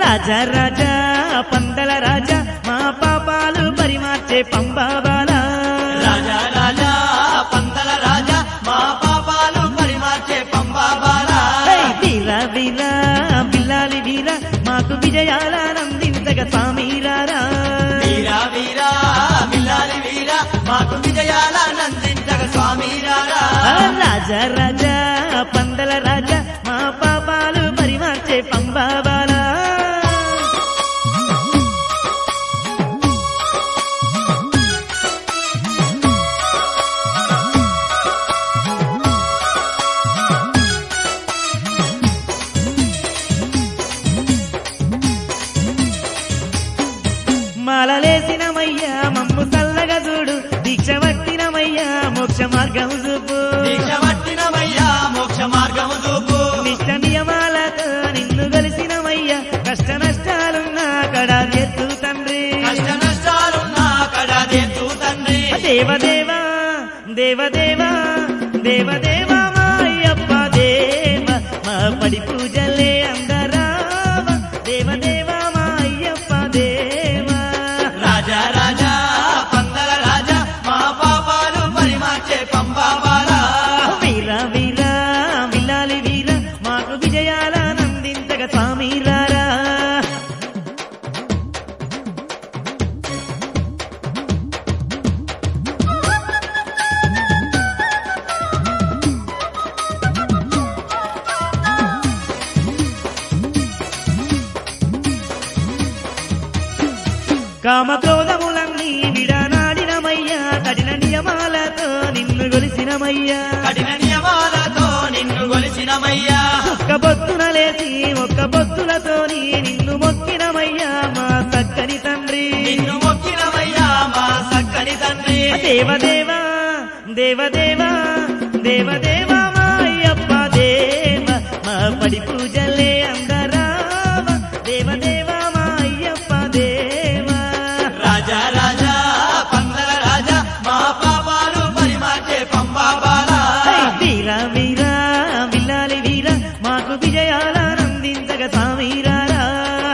రాజా రాజా పందల రాజా మా పాపాలు పరిమార్చే పంబాబాల రాజా రాజా పంతల రాజా మా పాపాలు పరిమార్చే పంబాబాలా వీర వీర బిల్లాలి వీర మాకు విజయాలందించగ స్వామిరారా వీరా వీరా మిల్లాలి వీరా మాకు విజయాల నందించగ స్వామి రారా ఆ రాజా రాజా పందల రాజా మా పాపాలు పరిమార్చే పంబాబాల మాలలేసినమయ్యా మమ్ము చల్లగా చూడు దీక్ష పట్టినమయ్యా మోక్ష మార్గం చూపు దీక్ష పట్టినమయ్యా మోక్ష మార్గము చూపు నిష్ట నియమాలతో నిన్ను కలిసినమయ్యా కష్ట నష్టాలున్నా కడా ఎత్తు తండ్రి కష్ట నష్టాలున్నా కడదేతు తండ్రి దేవదేవా దేవదేవా దేవదేవా మా అయ్యప్ప దేవ మా పడి పూజలే అందరావ దేవదేవా మా అయ్యప్ప దేవా రాజా రాజా పందల రాజా మా పాపాలు పరిమార్చే పంబాబాలా వీర వీర విల్లాలి వీర మాకు విజయాలనందించగ స్వామిరారా కామక్రోధములన్నీ విడనాడినమయ్యా కఠిన నియమాలతో నిన్ను గొలిసినమయ్యా కఠిన నియమాలతో నిన్ను గొలిసినమయ్యా ఒక్క బొత్తున లేచి ఒక్క బొత్తులతోని నిన్ను మొక్కినమయ్యా మా చక్కని తండ్రి నిన్ను మొక్కినమయ్యా మా సక్కని తండ్రి దేవదేవా దేవదేవా దేవదేవా మా అయ్యప్ప దేవ మా పడి పూజలే అందరావ దేవదేవా మా అయ్యప్ప దేవా రాజా రాజా పందల రాజా మా పాపాలు పరిమార్చే పంబాబాలా వీర వీర విల్లాలి వీర మాకు విజయాలనందించగ సామీరారా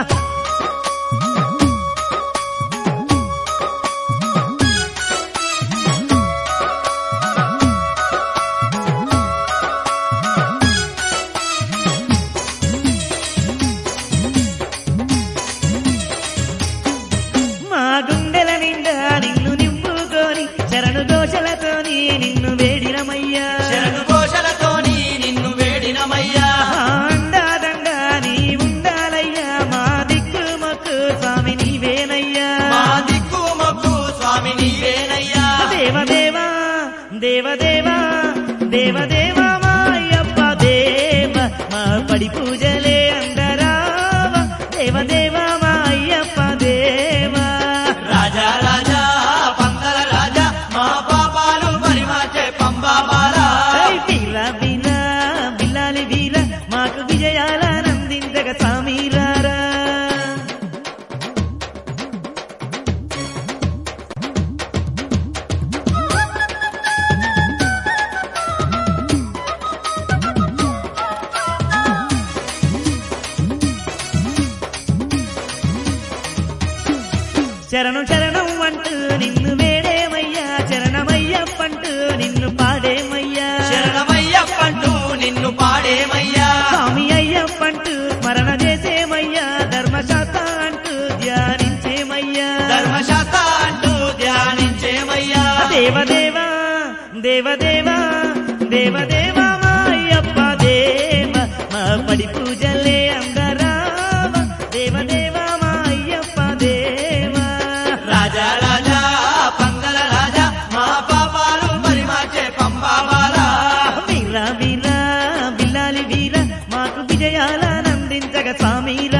మా గుండెల నిండా నిన్ను నింపుకొని శరణు దోషలతోని నిన్ను వేడినమయ్యా శరణు ఘోషలతోని నిన్ను వేడినమయ్యా మా అండాదంగా నీ ఉండాలయ్యా మా దిక్కు మొక్కు స్వామి నీవేనయ్యా మా దిక్కు మొక్కు స్వామి నీవేనయ్యా దేవదేవా దేవదేవా దేవదేవా మా అయ్యప్ప దేవ మా పడి పూజలే అందరావ దేవదేవా మా అయ్యప్ప దేవా రాజా రాజా పందల రాజా మా పాపాలు పరిమార్చే పంబాబాలా వీర వీర బిల్లాలి వీర మాకు విజయాలనందించగ సామీరారా శరణు శరణం అంటూ నిన్ను వేడేమయ్యా చరణమయ్యప్పంటూ నిన్ను పాడేమయ్యా శరణమయ్యప్పంటూ నిన్ను పాడేమయ్యా స్వామి అయ్యప్పంటూ స్మరణ చేసేమయ్యా ధర్మశాస్త్ర అంటూ ధ్యానించేమయ్యా ధర్మశాస్త్ర అంటూ ధ్యానించేమయ్యా దేవదేవా దేవదేవా దేవదేవా మా అయ్యప్ప దేవ మా పడి పూజలే అందరావ దేవదేవా మా అయ్యప్ప దేవా రాజా రాజా పందల రాజా మా పాపాలు పరిమార్చే పంబాబాలా వీర వీర బిల్లాలి వీర మాకు విజయాలనందించగ స్వామిరా